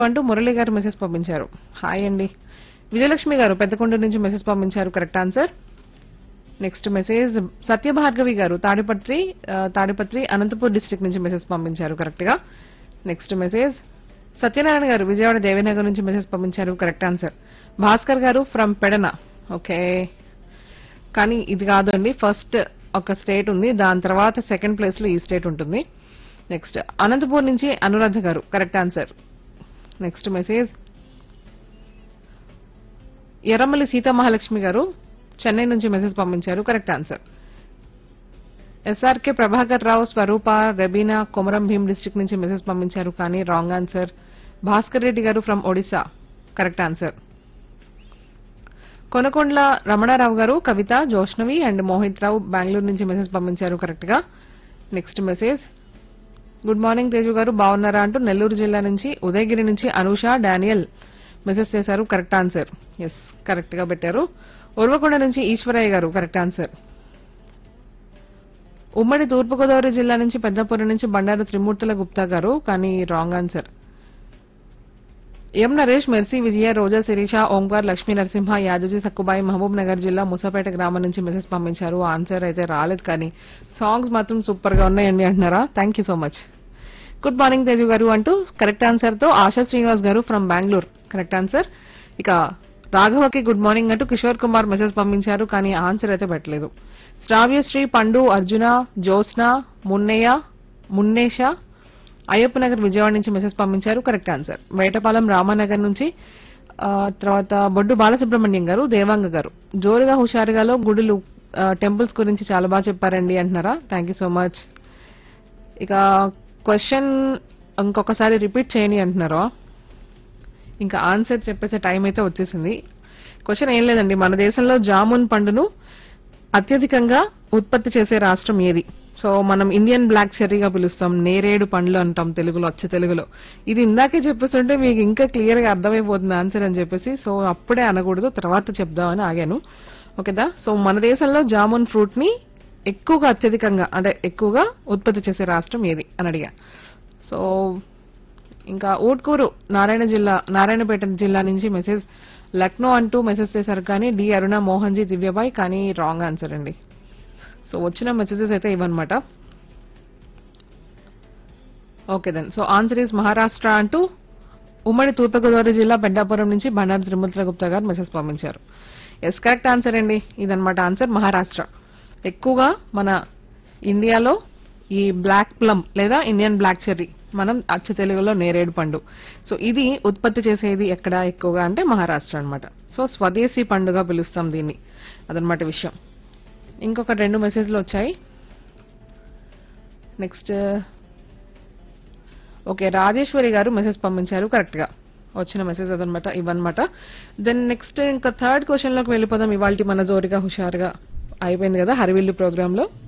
అంటూ మురళి గారు మెసేజ్ పంపించారు హాయ్ అండి విజయలక్ష్మి గారు పెద్దకొండ నుంచి మెసేజ్ పంపించారు correct answer next message Satyabhargavi garu Tadipatri ఆ, తాడిపత్రి అనంతపూర్ డిస్ట్రిక్ట్ నుంచి మెసేజ్ పంపించారు కరెక్ట్ గా నెక్స్ట్ మెసేజ్ సత్యనారాయణ గారు విజయవాడ దేవినగర్ నుంచి మెసేజ్ పంపించారు కరెక్ట్ ఆన్సర్ భాస్కర్ గారు ఫ్రమ్ పెడన ఓకే కానీ ఇది కాదండి ఫస్ట్ ఒక స్టేట్ ఉంది దాని తర్వాత సెకండ్ ప్లేస్ లో ఈ స్టేట్ ఉంటుంది నెక్స్ట్ అనంతపూర్ నుంచి Anuradha garu correct answer next message Erramalli Sitamahalakshmi garu Chennai నుంచి మెసేజ్ పంపించారు correct answer SRK Prabhakar Rao Swarupa Rebina Komaram Bheem district నుంచి మెసేజ్ పంపించారు కానీ wrong answer Bhaskar Reddy garu from Odisha correct answer Konakondla Ramanarao garu Kavitha Joshnavi and Mohit Rao Bengaluru నుంచి మెసేజ్ పంపించారు కరెక్ట్ గా next message good morning Teju garu బాగున్నారా అంటూ నెల్లూరు జిల్లా నుంచి ఉదయగిరి నుంచి అనూష డానియల్ మెసేజ్ చేశారు కరెక్ట్ ఆన్సర్ ఎస్ కరెక్ట్ గా పెట్టారు ఉర్వకొండ నుంచి ఈశ్వరయ్య గారు కరెక్ట్ ఆన్సర్ ఉమ్మడి తూర్పుగోదావరి జిల్లా నుంచి పెద్దపురం నుంచి బండారు త్రిమూర్తుల గుప్తా గారు కానీ wrong answer M Naresh Mercy Vijaya Roja Sirisha Omkar Lakshmi Narasimha Yadaji Sakkubai Mahabub Nagar జిల్లా ముసాపేట గ్రామం నుంచి మెసేజ్ పంపించారు ఆన్సర్ అయితే రాలేదు కానీ సాంగ్స్ మాత్రం సూపర్ గా ఉన్నాయండి అంటున్నారా thank you so much good morning Teju garu అంటూ కరెక్ట్ ఆన్సర్ తో ఆశా శ్రీనివాస్ గారు ఫ్రమ్ బెంగళూరు కరెక్ట్ ఆన్సర్ ఇక రాఘవకి గుడ్ మార్నింగ్ అంటూ కిషోర్ కుమార్ మెసేజ్ పంపించారు కానీ ఆన్సర్ అయితే పెట్టలేదు శ్రావ్యశ్రీ పండు అర్జున జ్యోత్స్న మున్నయ్య మున్నేష అయ్యప్ప నగర్ విజయవాడ నుంచి మెసేజ్ పంపించారు కరెక్ట్ ఆన్సర్ వేటపాలెం రామానగర్ నుంచి ఆ, తర్వాత బొడ్డు బాలసుబ్రహ్మణ్యం గారు దేవాంగ గారు జోరుగా హుషారుగాలో గుడులు టెంపుల్స్ గురించి చాలా బాగా చెప్పారండి అంటున్నారా థ్యాంక్ యూ సో మచ్ ఇక క్వశ్చన్ ఇంకొకసారి రిపీట్ చేయని అంటున్నారా ఇంకా ఆన్సర్ చెప్పేసే టైం అయితే వచ్చేసింది క్వశ్చన్ ఏం లేదండి మన దేశంలో జామున్ పండును అత్యధికంగా ఉత్పత్తి చేసే రాష్ట్రం ఏది సో మనం ఇండియన్ బ్లాక్ చెర్రీగా పిలుస్తాం నేరేడు పండ్లు అంటాం తెలుగులో అచ్చ తెలుగులో ఇది ఇందాకే చెప్పేస్తుంటే మీకు ఇంకా క్లియర్ గా అర్థమైపోతుంది ఆన్సర్ అని చెప్పేసి సో అప్పుడే అనకూడదు తర్వాత చెప్దామని ఆగాను ఓకేదా సో మన దేశంలో జామున్ ఫ్రూట్ ని ఎక్కువగా అత్యధికంగా అంటే ఎక్కువగా ఉత్పత్తి చేసే రాష్ట్రం ఏది అని అడిగా సో ఇంకా ఊట్కూరు నారాయణ జిల్లా నారాయణపేట జిల్లా నుంచి మెసేజ్ లక్నో అంటూ మెసేజ్ చేశారు కానీ డి అరుణ మోహన్ జీ దివ్యబాయ్ కానీ రాంగ్ ఆన్సర్ అండి సో వచ్చిన మెసేజెస్ అయితే ఇవన్నమాట okay then so answer is Maharashtra అంటూ ఉమ్మడి తూర్పుగోదావరి జిల్లా పెద్దాపురం నుంచి బండారు త్రిమూర్తుల గుప్తా గారు మెసేజ్ పంపించారు ఎస్ కరెక్ట్ ఆన్సర్ అండి ఇదన్నమాట ఆన్సర్ మహారాష్ట్ర ఎక్కువగా మన ఇండియాలో ఈ బ్లాక్ ప్లమ్ లేదా ఇండియన్ బ్లాక్ చెర్రీ మనం అచ్చ తెలుగులో నేరేడు పండు సో ఇది ఉత్పత్తి చేసేది ఎక్కడ ఎక్కువగా అంటే మహారాష్ట్ర అన్నమాట సో స్వదేశీ పండుగ పిలుస్తాం దీన్ని అదనమాట విషయం ఇంకొక రెండు మెసేజ్లు వచ్చాయి నెక్స్ట్ ఓకే రాజేశ్వరి గారు మెసేజ్ పంపించారు కరెక్ట్ గా వచ్చిన మెసేజ్ అదనమాట ఇవన్నమాట దెన్ నెక్స్ట్ ఇంకా థర్డ్ క్వశ్చన్ లోకి వెళ్ళిపోదాం ఇవాళ మన జోరుగా హుషారుగా అయిపోయింది కదా హరివిల్లు ప్రోగ్రామ్ లో